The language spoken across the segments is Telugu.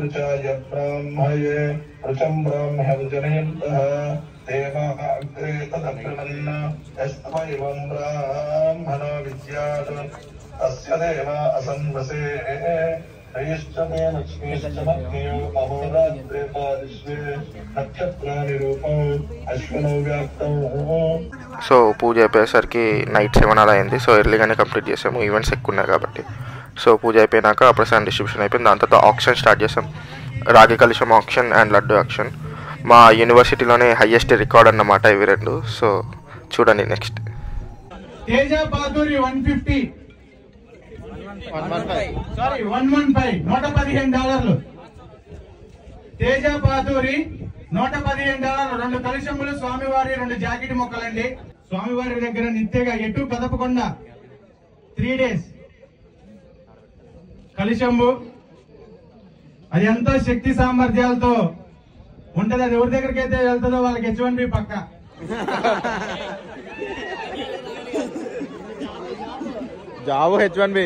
ऋचाय ब्राह्मये ऋचं ब्राह्म्यर्जनयन्तः देवाः अग्रे तदभ्रमन् यस्त्वैवं ब्राह्मणो विद्यात् अस्य देव असन्वसे हयश्च मे लक्ष्मीश्च मग्नियो अहोरात्रे पादिश्वे नक्षत्राणि रूपौ अश्वनौ व्याप्तौ సో పూజ అయిపోయేసరికి నైట్ సెవెన్ అలా అయింది సో ఎర్లీగానే కంప్లీట్ చేసాము ఈవెంట్స్ ఎక్కువ ఉన్నాయి కాబట్టి సో పూజ అయిపోయినాక ప్రసాదం డిస్ట్రిబ్యూషన్ అయిపోయింది దాని తర్వాత ఆప్షన్ స్టార్ట్ చేసాం రాగి కలుషం ఆప్షన్ అండ్ లడ్డు ఆప్షన్ మా యూనివర్సిటీలోనే హయ్యెస్ట్ రికార్డ్ అన్నమాట ఇవి రెండు సో చూడండి next Teja Pathuri one fifty sorry one one five నూట పదిహేను డాలర్లు తేజ పాతూరి నూట పదిహేను డాలర్లు రెండు కలుషములు స్వామివారి రెండు జాకెట్ మొక్కలండి స్వామివారి దగ్గర నిత్యగా ఎటు కదపకుండా త్రీ డేస్ కలిశంబు అది ఎంతో శక్తి సామర్థ్యాలతో ఉంటది అది ఎవరి దగ్గరికి అయితే వెళ్తుందో వాళ్ళకి హెచ్ వన్ బి పక్క job H one B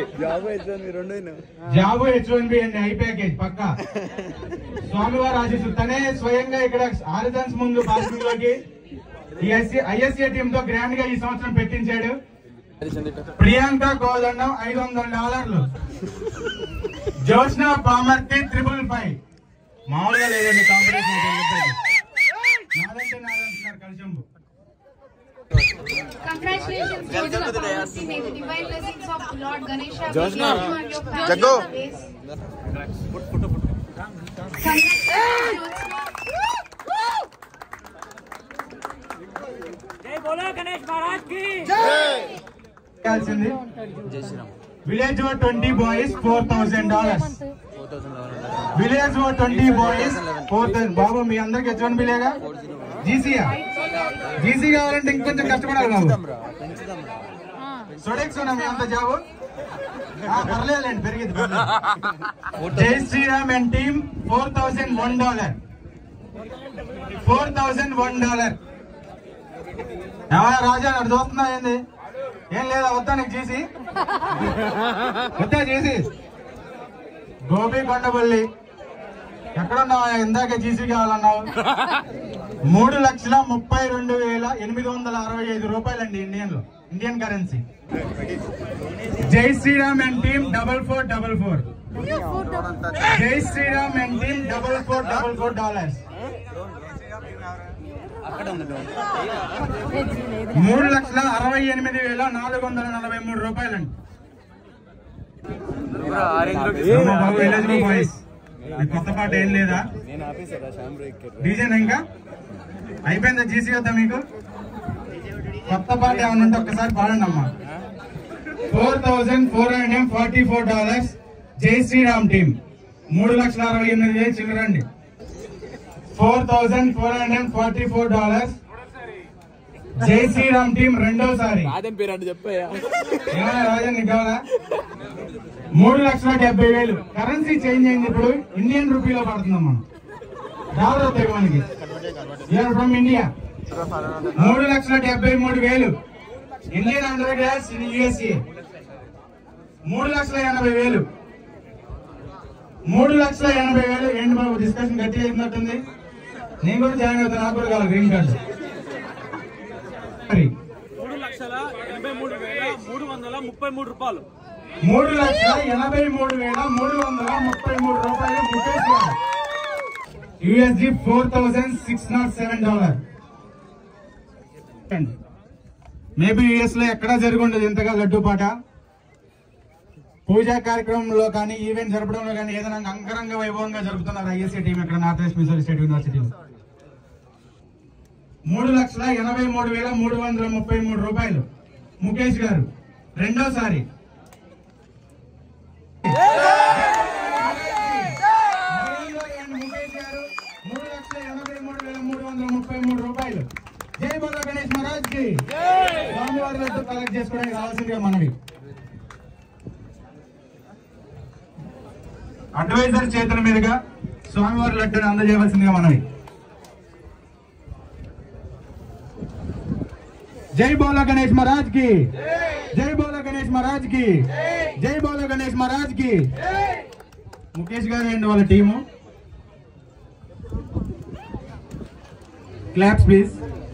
job H one B అండి హై ప్యాకేజ్ పక్క స్వామివారి ఆశీస్సు తనే స్వయంగా ఇక్కడ ఆరిజన్స్ ముందు పార్కింగ్ లోకి ఐఎస్ఏ టీమ్ తో గ్రాండ్ గా ఈ సంవత్సరం పెట్టించాడు ప్రియాంక కోదండం ఐదు వందల డాలర్లు జోష్న పామర్తి త్రిబుల్ ఫైవ్ మామూలుగా లేదండి కాంపిటీషన్ నాదంటే నాదంటున్నారు కలిశంబు Congratulations, Josna Pharmacy. May the divine blessings of Lord Ganesha be Josna. with you and your family Jaggu. always. Congratulations, Josna. చేయాల్సింది విలేజ్ ఓ twenty boys four thousand dollars village ఓ ట్వంటీ బాయ్స్ ఫోర్ థౌసండ్ బాబు మీ అందరికి హెచ్ వన్ బిలేగా జీసీయా జీసీ కావాలంటే ఇంకొంచెం కష్టపడాలి బాబు సొడెక్స్ ఉన్నా మీ అంత జాబు ఆ, పర్లేదులేండి పెరిగింది పర్లేదు. జై Sriram and team four thousand one dollar four thousand one dollar ఏమన్నా రాజా అటు చూస్తున్నా ఏంది ఏం లేదా వద్దా నీకు చేసి వద్దా చేసి గోపి కొండపల్లి ఎక్కడున్నావా ఇందాక జీసీ కావాలన్నావు మూడు లక్షల ముప్పై రెండు వేల ఎనిమిది వందల అరవై ఐదు రూపాయలండి ఇండియన్ లో ఇండియన్ కరెన్సీ జై Sriram and team double four double four జై Sriram and team double four double four dollars మూడు లక్షల అరవై ఎనిమిది వేల నాలుగు వందల నలభై మూడు రూపాయలండి అమ్మ బాబు, eligible boys. ఈ కొత్త పాట ఏం లేదా డీజేనా ఇంకా అయిపోయిందా జీసీ వద్దా మీకు కొత్త పాట ఏమైనా ఉంటే ఒక్కసారి పాడండి అమ్మా four thousand four hundred forty four dollars జై శ్రీరామ్ టీమ్ మూడు లక్షల అరవై ఎనిమిది వేలు చిల్లరండి four thousand four hundred forty four dollars జై శ్రీరామ్ టీం రెండోసారి అదేం పేరు అంటే చెప్పయ్యా ఏమైనా రాజా నీకు కావాలా మూడు లక్షల డెబ్బై వేలు కరెన్సీ చేంజ్ అయింది ఇప్పుడు ఇండియన్ రూపీలో పడుతుందమ్మా డాలర్ వస్తాయి మనకి యూఆర్ ఫ్రమ్ ఇండియా మూడు లక్షల డెబ్బై మూడు వేలు ఇండియన్ అండర్ గ్యాస్ ఇన్ యుఎస్ఏ మూడు లక్షల ఎనభై వేలు మూడు లక్షల ఎనభై వేలు ఏంటి బాబు డిస్కషన్ గట్టిగా అయినట్టుంది నేను కూడా జాయిన్ అవుతాను నాకు కూడా కావాలి గ్రీన్ కార్డు మరి మూడు లక్షల ఎనభై మూడు వేల మూడు వందల ముప్పై మూడు రూపాయలు మూడు లక్షల ఎనభై మూడు వేల మూడు వందల ముప్పై మూడు రూపాయలు ముఖేష్ గారు USD four thousand six not seven dollar maybe US లో ఎక్కడా జరిగి ఉండదు ఇంతగా లడ్డు పాట పూజా కార్యక్రమంలో కానీ ఈవెంట్ జరపడంలో కానీ ఏదైనా అంగరంగ వైభవంగా జరుపుతున్నారు ఐఎస్సీ టీం ఇక్కడ నార్త్ వెస్ట్ మిజోరీ స్టేట్ యూనివర్సిటీలో మూడు లక్షల ఎనభై మూడు వేల మూడు వందల ముప్పై మూడు రూపాయలు ముఖేష్ గారు రెండోసారి మరీలో అండ్ ముఖేష్ గారు మూడు లక్షల ఎనభై మూడు వేల మూడు వందల ముప్పై మూడు రూపాయలు జై బోలో గణేష్ మహారాజ్ కి స్వామివారి లడ్డు కలెక్ట్ చేసుకోవడానికి రావాల్సిందిగా మనవి అడ్వైజర్ చేతుల మీదుగా స్వామివారి లడ్డుని అందజేయవలసిందిగా మనవి జై బోలో గణేష్ మహారాజ్ కి జై బోలో గణేష్ మహారాజ్ కి జై బోలో గణేష్ మహారాజ్ కి ముఖేష్ గారు అండ్ వాళ్ళ team Claps, please.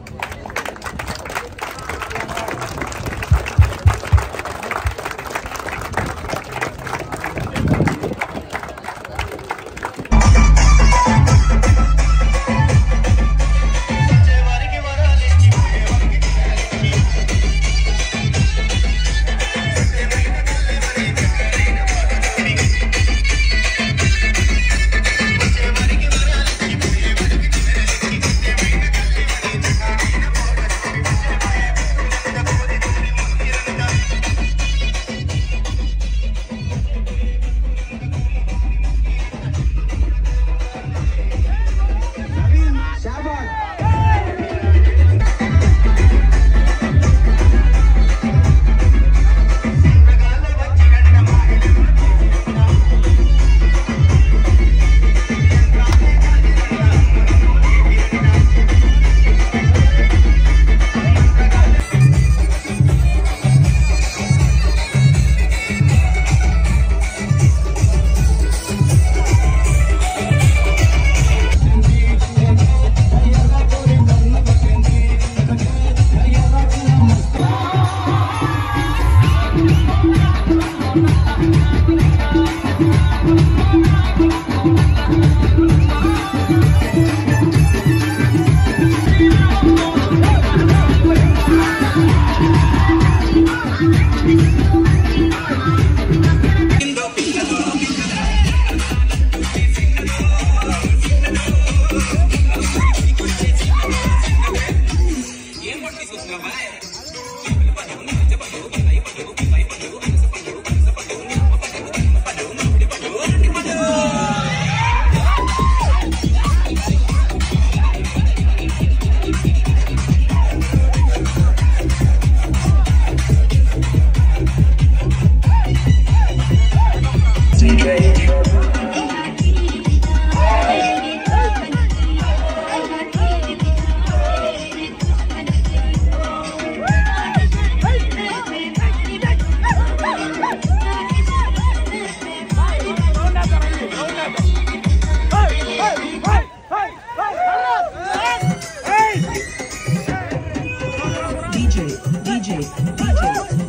DJ, DJ, DJ.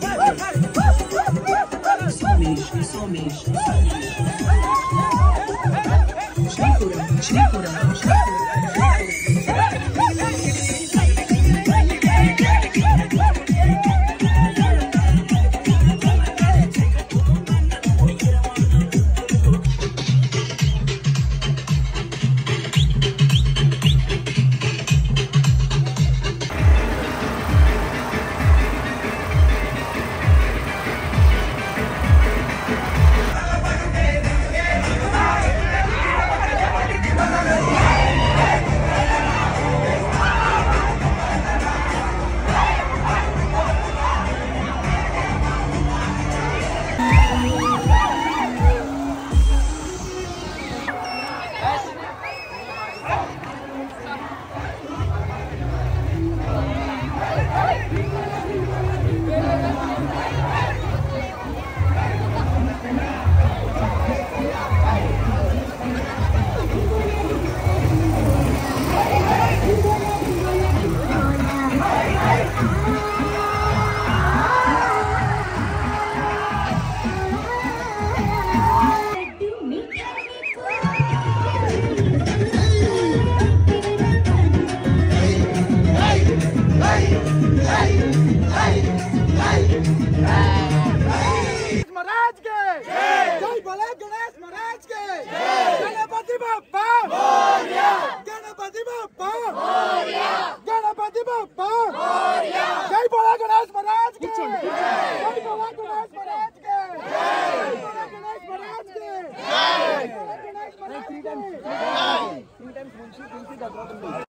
Somente, somente. Shakura, Shakura, महाराज के जय बोले गणेश महाराज के गणपति बाप्पा गणपति बाप्पा गणपति बाप्पा जय बोले गणेश महाराज के जय बोले गणेश महाराज के जय बोले गणेश महाराज के जय बोले गणेश महाराज के